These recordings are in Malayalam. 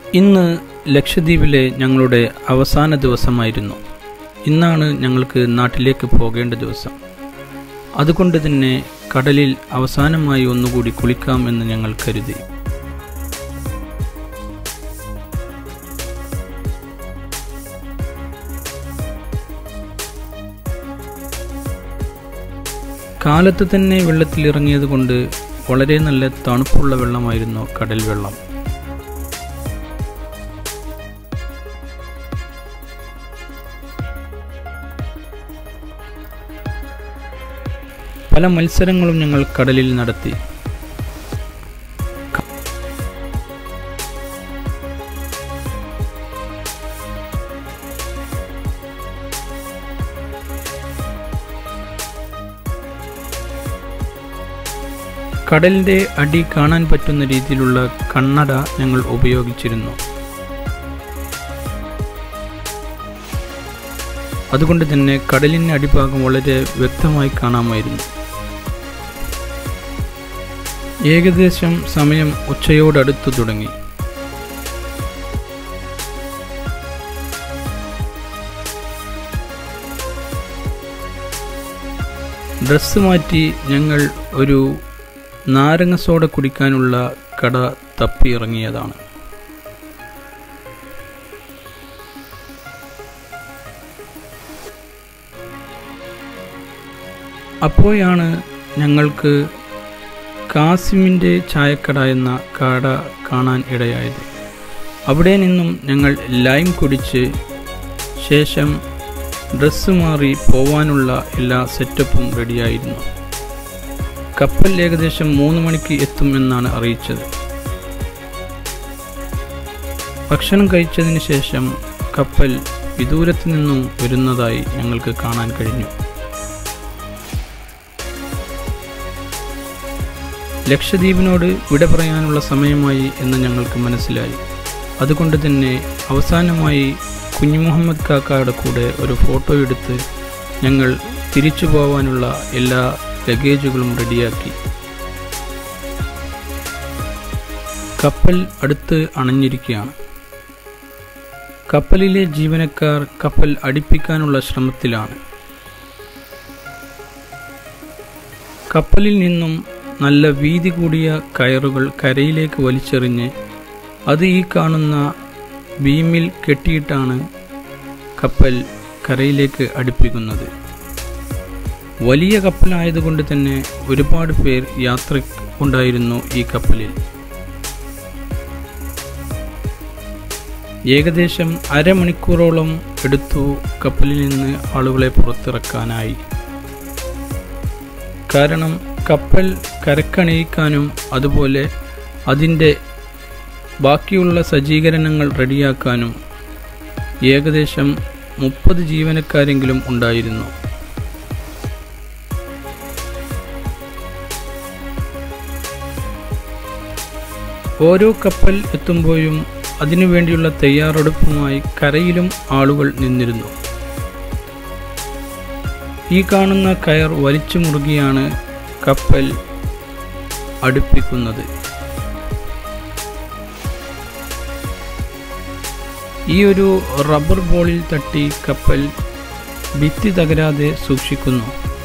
ഇന്ന് ലക്ഷദ്വീപിലെ ഞങ്ങളുടെ അവസാന ദിവസമായിരുന്നു ഇന്നാണ് ഞങ്ങൾക്ക് നാട്ടിലേക്ക് പോകേണ്ട ദിവസം അതുകൊണ്ട് തന്നെ കടലിൽ അവസാനമായി ഒന്നുകൂടി കുളിക്കാം എന്ന് ഞങ്ങൾ കരുതി കാലത്ത് തന്നെ വെള്ളത്തിൽ ഇറങ്ങിയത് കൊണ്ട് വളരെ നല്ല തണുപ്പുള്ള വെള്ളമായിരുന്നു കടൽ വെള്ളം പല മത്സരങ്ങളും ഞങ്ങൾ കടലിൽ നടത്തി കടലിൻ്റെ അടി കാണാൻ പറ്റുന്ന രീതിയിലുള്ള കണ്ണട ഞങ്ങൾ ഉപയോഗിച്ചിരുന്നു അതുകൊണ്ട് തന്നെ കടലിൻ്റെ അടിഭാഗം വളരെ വ്യക്തമായി കാണാമായിരുന്നു ഏകദേശം സമയം ഉച്ചയോടടുത്തു തുടങ്ങി ഡ്രസ്സ് മാറ്റി ഞങ്ങൾ ഒരു നാരങ്ങ സോഡ കുടിക്കാനുള്ള കട തപ്പിയിറങ്ങിയതാണ് അപ്പോഴാണ് ഞങ്ങൾക്ക് കാസിമിൻ്റെ ചായക്കട എന്ന കട കാണാൻ ഇടയായത് അവിടെ നിന്നും ഞങ്ങൾ ലൈം കുടിച്ച് ശേഷം ഡ്രസ്സ് മാറി പോവാനുള്ള എല്ലാ സെറ്റപ്പും റെഡിയായിരുന്നു കപ്പൽ ഏകദേശം മൂന്ന് മണിക്ക് എത്തും എന്നാണ് അറിയിച്ചത് ഭക്ഷണം കഴിച്ചതിന് ശേഷം കപ്പൽ വിദൂരത്ത് നിന്നും വരുന്നതായി ഞങ്ങൾക്ക് കാണാൻ കഴിഞ്ഞു ലക്ഷദ്വീപിനോട് വിട പറയാനുള്ള സമയമായി എന്ന് ഞങ്ങൾക്ക് മനസ്സിലായി അതുകൊണ്ട് തന്നെ അവസാനമായി കുഞ്ഞു മുഹമ്മദ് കാക്കയുടെ കൂടെ ഒരു ഫോട്ടോ എടുത്ത് ഞങ്ങൾ തിരിച്ചു പോകാനുള്ള എല്ലാ ലഗേജുകളും റെഡിയാക്കി കപ്പൽ അടുത്ത് അണഞ്ഞിരിക്കുകയാണ് കപ്പലിലെ ജീവനക്കാർ കപ്പൽ അടുപ്പിക്കാനുള്ള ശ്രമത്തിലാണ് കപ്പലിൽ നിന്നും നല്ല വീതി കൂടിയ കയറുകൾ കരയിലേക്ക് വലിച്ചെറിഞ്ഞ് അത് ഈ കാണുന്ന ബീമിൽ കെട്ടിയിട്ടാണ് കപ്പൽ കരയിലേക്ക് അടുപ്പിക്കുന്നത് വലിയ കപ്പലായതുകൊണ്ട് തന്നെ ഒരുപാട് പേർ യാത്ര ഉണ്ടായിരുന്നു ഈ കപ്പലിൽ ഏകദേശം അരമണിക്കൂറോളം എടുത്തു കപ്പലിൽ നിന്ന് ആളുകളെ പുറത്തിറക്കാനായി കാരണം കപ്പൽ കരക്കണിയിക്കാനും അതുപോലെ അതിൻ്റെ ബാക്കിയുള്ള സജ്ജീകരണങ്ങൾ റെഡിയാക്കാനും ഏകദേശം മുപ്പത് ജീവനക്കാരെങ്കിലും ഉണ്ടായിരുന്നു ഓരോ കപ്പൽ എത്തുമ്പോഴും അതിനുവേണ്ടിയുള്ള തയ്യാറെടുപ്പുമായി കരയിലും ആളുകൾ നിന്നിരുന്നു ഈ കാണുന്ന കയർ വലിച്ചു മുറുകിയാണ് കപ്പൽ അടുപ്പിക്കുന്നത് ഈ ഒരു റബ്ബർ ബോളിൽ തട്ടി കപ്പൽ ഭിത്തി തകരാതെ സൂക്ഷിക്കുന്നു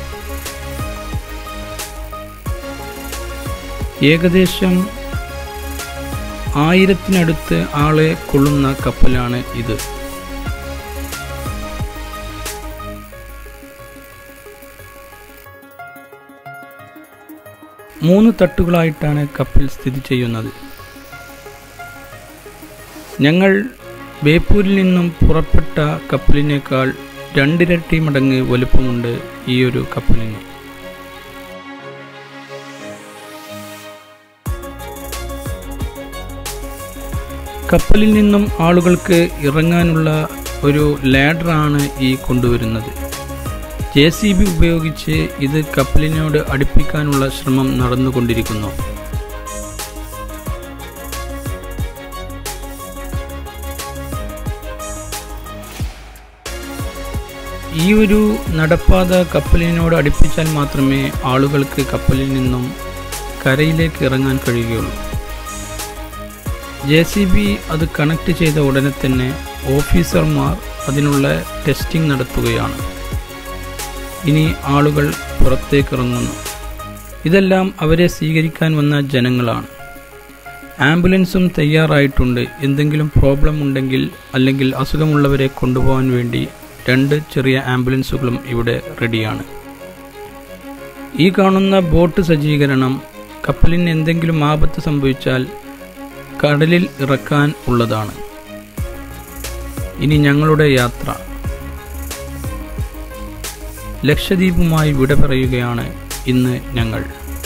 ഏകദേശം ആയിരത്തിനടുത്ത് ആളെ കൊള്ളുന്ന കപ്പലാണ് ഇത് മൂന്ന് തട്ടുകളായിട്ടാണ് കപ്പൽ സ്ഥിതി ചെയ്യുന്നത് ഞങ്ങൾ ബേപ്പൂരിൽ നിന്നും പുറപ്പെട്ട കപ്പലിനേക്കാൾ രണ്ടിരട്ടി മടങ്ങ് വലുപ്പമുണ്ട് ഈ ഒരു കപ്പലിന് കപ്പലിൽ നിന്നും ആളുകൾക്ക് ഇറങ്ങാനുള്ള ഒരു ലാഡറാണ് ഈ കൊണ്ടുവരുന്നത് ജെ സി ബി ഉപയോഗിച്ച് ഇത് കപ്പലിനോട് അടുപ്പിക്കാനുള്ള ശ്രമം നടന്നുകൊണ്ടിരിക്കുന്നു ഈ ഒരു നടപ്പാത കപ്പലിനോട് അടുപ്പിച്ചാൽ മാത്രമേ ആളുകൾക്ക് കപ്പലിൽ നിന്നും കരയിലേക്ക് ഇറങ്ങാൻ കഴിയുകയുള്ളൂ ജെ സി ബി അത് കണക്ട് ചെയ്ത ഉടനെ തന്നെ ഓഫീസർമാർ അതിനുള്ള ടെസ്റ്റിംഗ് നടത്തുകയാണ് ഇനി ആളുകൾ പുറത്തേക്കിറങ്ങുന്നു ഇതെല്ലാം അവരെ സ്വീകരിക്കാൻ വന്ന ജനങ്ങളാണ് ആംബുലൻസും തയ്യാറായിട്ടുണ്ട് എന്തെങ്കിലും പ്രോബ്ലം ഉണ്ടെങ്കിൽ അല്ലെങ്കിൽ അസുഖമുള്ളവരെ കൊണ്ടുപോകാൻ വേണ്ടി രണ്ട് ചെറിയ ആംബുലൻസുകളും ഇവിടെ റെഡിയാണ് ഈ കാണുന്ന ബോട്ട് സജ്ജീകരണം കപ്പലിന് എന്തെങ്കിലും ആപത്ത് സംഭവിച്ചാൽ കടലിൽ ഇറക്കാൻ ഉള്ളതാണ് ഇനി ഞങ്ങളുടെ യാത്ര ലക്ഷദ്വീപുമായി വിട പറയുകയാണ് ഇന്ന് ഞങ്ങൾ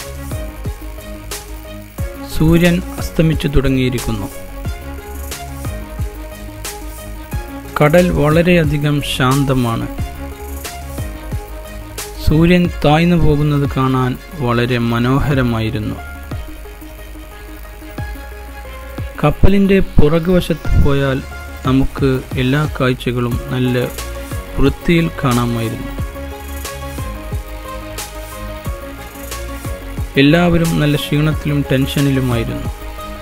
സൂര്യൻ അസ്തമിച്ചു തുടങ്ങിയിരിക്കുന്നു കടൽ വളരെയധികം ശാന്തമാണ് സൂര്യൻ താഴ്ന്നു പോകുന്നത് കാണാൻ വളരെ മനോഹരമായിരുന്നു കപ്പലിൻ്റെ പുറകുവശത്ത് പോയാൽ നമുക്ക് എല്ലാ കാഴ്ചകളും നല്ല വൃത്തിയിൽ കാണാമായിരുന്നു എല്ലാവരും നല്ല ക്ഷീണത്തിലും ടെൻഷനിലുമായിരുന്നു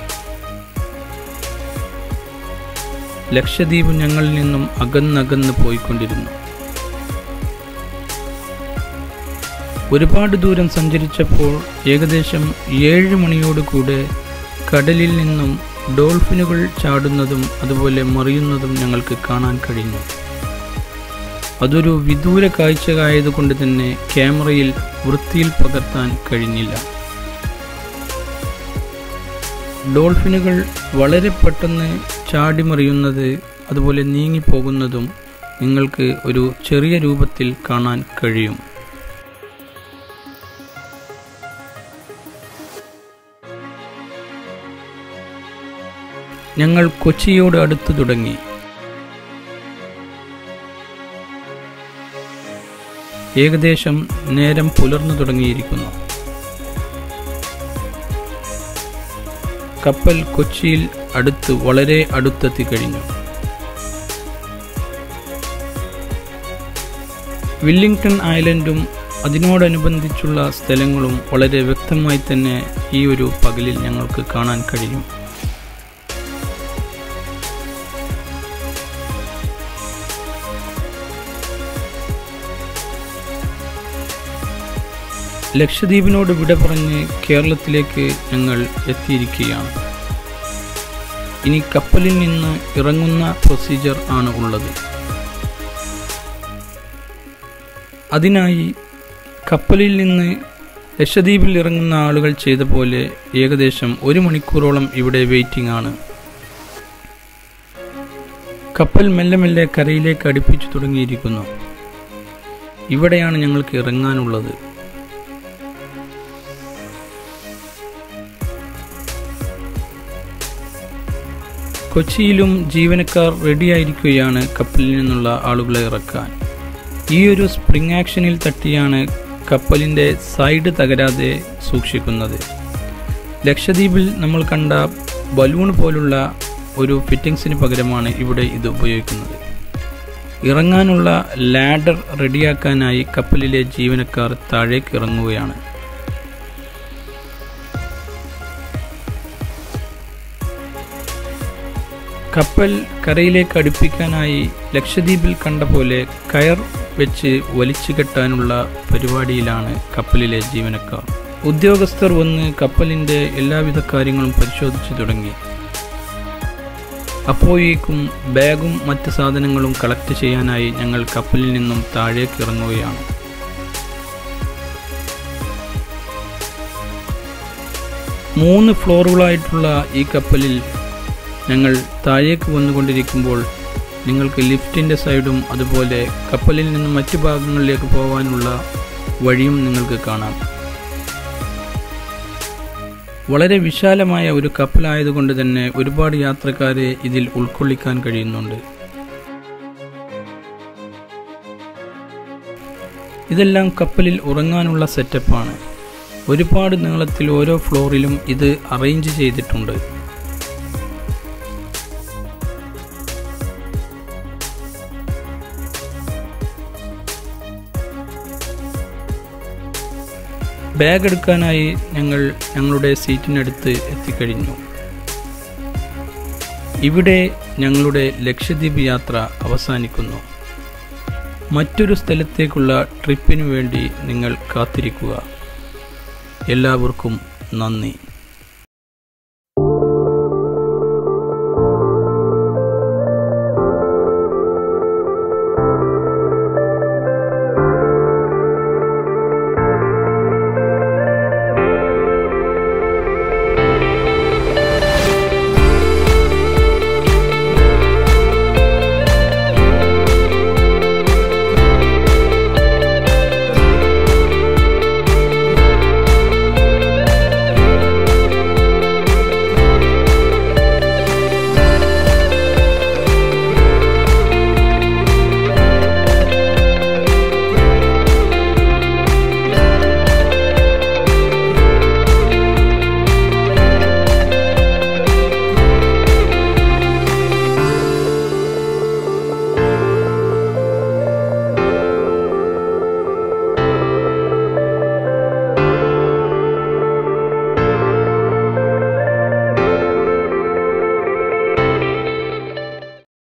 ലക്ഷദ്വീപ് ഞങ്ങളിൽ നിന്നും അകന്നകന്ന് പോയിക്കൊണ്ടിരുന്നു ഒരുപാട് ദൂരം സഞ്ചരിച്ചപ്പോൾ ഏകദേശം ഏഴ് മണിയോടുകൂടെ കടലിൽ നിന്നും ഡോൾഫിനുകൾ ചാടുന്നതും അതുപോലെ മറിയുന്നതും ഞങ്ങൾക്ക് കാണാൻ കഴിഞ്ഞു അതൊരു വിദൂര കാഴ്ചയായതുകൊണ്ട് തന്നെ ക്യാമറയിൽ വൃത്തിയിൽ പകർത്താൻ കഴിഞ്ഞില്ല ഡോൾഫിനുകൾ വളരെ പെട്ടെന്ന് ചാടിമറിയുന്നത് അതുപോലെ നീങ്ങിപ്പോകുന്നതും നിങ്ങൾക്ക് ഒരു ചെറിയ രൂപത്തിൽ കാണാൻ കഴിയും ഞങ്ങൾ കൊച്ചിയോട് അടുത്തു തുടങ്ങി ഏകദേശം നേരം പുലർന്നു തുടങ്ങിയിരിക്കുന്നു കപ്പൽ കൊച്ചിയിൽ അടുത്ത് വളരെ അടുത്തെത്തി കഴിഞ്ഞു വില്ലിംഗ്ടൺ ഐലൻഡും അതിനോടനുബന്ധിച്ചുള്ള സ്ഥലങ്ങളും വളരെ വ്യക്തമായി തന്നെ ഈ ഒരു പകലിൽ ഞങ്ങൾക്ക് കാണാൻ കഴിയും ലക്ഷദ്വീപിനോട് വിട പറഞ്ഞ് കേരളത്തിലേക്ക് ഞങ്ങൾ എത്തിയിരിക്കുകയാണ് ഇനി കപ്പലിൽ നിന്ന് ഇറങ്ങുന്ന പ്രൊസീജിയർ ആണ് ഉള്ളത് അതിനായി കപ്പലിൽ നിന്ന് ലക്ഷദ്വീപിൽ ഇറങ്ങുന്ന ആളുകൾ ചെയ്ത പോലെ ഏകദേശം ഒരു മണിക്കൂറോളം ഇവിടെ വെയിറ്റിംഗ് ആണ് കപ്പൽ മെല്ലെ മെല്ലെ കരയിലേക്ക് അടുപ്പിച്ചു തുടങ്ങിയിരിക്കുന്നു ഇവിടെയാണ് ഞങ്ങൾക്ക് ഇറങ്ങാനുള്ളത് കൊച്ചിയിലും ജീവനക്കാർ റെഡിയായിരിക്കുകയാണ് കപ്പലിൽ നിന്നുള്ള ആളുകളെ ഇറക്കാൻ ഈ ഒരു സ്പ്രിംഗ് ആക്ഷനിൽ തട്ടിയാണ് കപ്പലിൻ്റെ സൈഡ് തകരാതെ സൂക്ഷിക്കുന്നത് ലക്ഷദ്വീപിൽ നമ്മൾ കണ്ട ബലൂൺ പോലുള്ള ഒരു ഫിറ്റിംഗ്സിന് പകരമാണ് ഇവിടെ ഇത് ഉപയോഗിക്കുന്നത് ഇറങ്ങാനുള്ള ലാഡർ റെഡിയാക്കാനായി കപ്പലിലെ ജീവനക്കാർ താഴേക്ക് ഇറങ്ങുകയാണ് കപ്പൽ കരയിലേക്ക് അടുപ്പിക്കാനായി ലക്ഷദ്വീപിൽ കണ്ട പോലെ കയർ വെച്ച് വലിച്ചു കെട്ടാനുള്ള പരിപാടിയിലാണ് കപ്പലിലെ ജീവനക്കാർ ഉദ്യോഗസ്ഥർ വന്ന് കപ്പലിൻ്റെ എല്ലാവിധ കാര്യങ്ങളും പരിശോധിച്ചു തുടങ്ങി അപ്പോഴേക്കും ബാഗും മറ്റ് സാധനങ്ങളും കളക്ട് ചെയ്യാനായി ഞങ്ങൾ കപ്പലിൽ നിന്നും താഴേക്ക് ഇറങ്ങുകയാണ് മൂന്ന് ഫ്ലോറുകളായിട്ടുള്ള ഈ കപ്പലിൽ ഞങ്ങൾ താഴേക്ക് വന്നുകൊണ്ടിരിക്കുമ്പോൾ നിങ്ങൾക്ക് ലിഫ്റ്റിൻ്റെ സൈഡും അതുപോലെ കപ്പലിൽ നിന്ന് മറ്റു ഭാഗങ്ങളിലേക്ക് പോകാനുള്ള വഴിയും നിങ്ങൾക്ക് കാണാം വളരെ വിശാലമായ ഒരു കപ്പലായതുകൊണ്ട് തന്നെ ഒരുപാട് യാത്രക്കാരെ ഇതിൽ ഉൾക്കൊള്ളിക്കാൻ കഴിയുന്നുണ്ട് ഇതെല്ലാം കപ്പലിൽ ഉറങ്ങാനുള്ള സെറ്റപ്പാണ് ഒരുപാട് നീളത്തിൽ ഓരോ ഫ്ലോറിലും ഇത് അറേഞ്ച് ചെയ്തിട്ടുണ്ട് ബാഗ് എടുക്കാനായി ഞങ്ങൾ ഞങ്ങളുടെ സീറ്റിനടുത്ത് എത്തിക്കഴിഞ്ഞു ഇവിടെ ഞങ്ങളുടെ ലക്ഷദ്വീപ് യാത്ര അവസാനിക്കുന്നു മറ്റൊരു സ്ഥലത്തേക്കുള്ള ട്രിപ്പിനു വേണ്ടി നിങ്ങൾ കാത്തിരിക്കുക എല്ലാവർക്കും നന്ദി